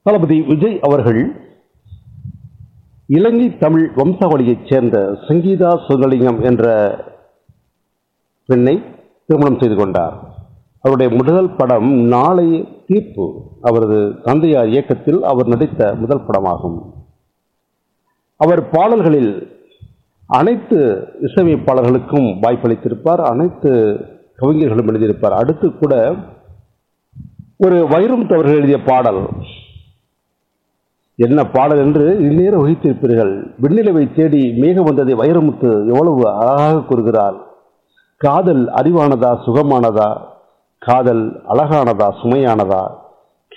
தளபதி விஜய் அவர்கள் இலங்கை தமிழ் வம்சாவளியைச் சேர்ந்த சங்கீதா சுந்தலிங்கம் என்ற பெண்ணை திருமணம் செய்து கொண்டார் அவருடைய முதல் படம் நாளை தீர்ப்பு அவரது தந்தையார் இயக்கத்தில் அவர் நடித்த முதல் படமாகும் அவர் பாடல்களில் அனைத்து இசையமைப்பாளர்களுக்கும் வாய்ப்பளித்திருப்பார் அனைத்து கவிஞர்களும் எழுதியிருப்பார் அடுத்து கூட ஒரு வைரம் அவர்கள் எழுதிய பாடல் என்ன பாடல் என்று இந்நேரம் வகித்திருப்பீர்கள் விண்ணிலவை தேடி மேகம் வந்ததை வைரமுத்து எவ்வளவு அழகாக கூறுகிறார் காதல் அறிவானதா சுகமானதா காதல் அழகானதா சுமையானதா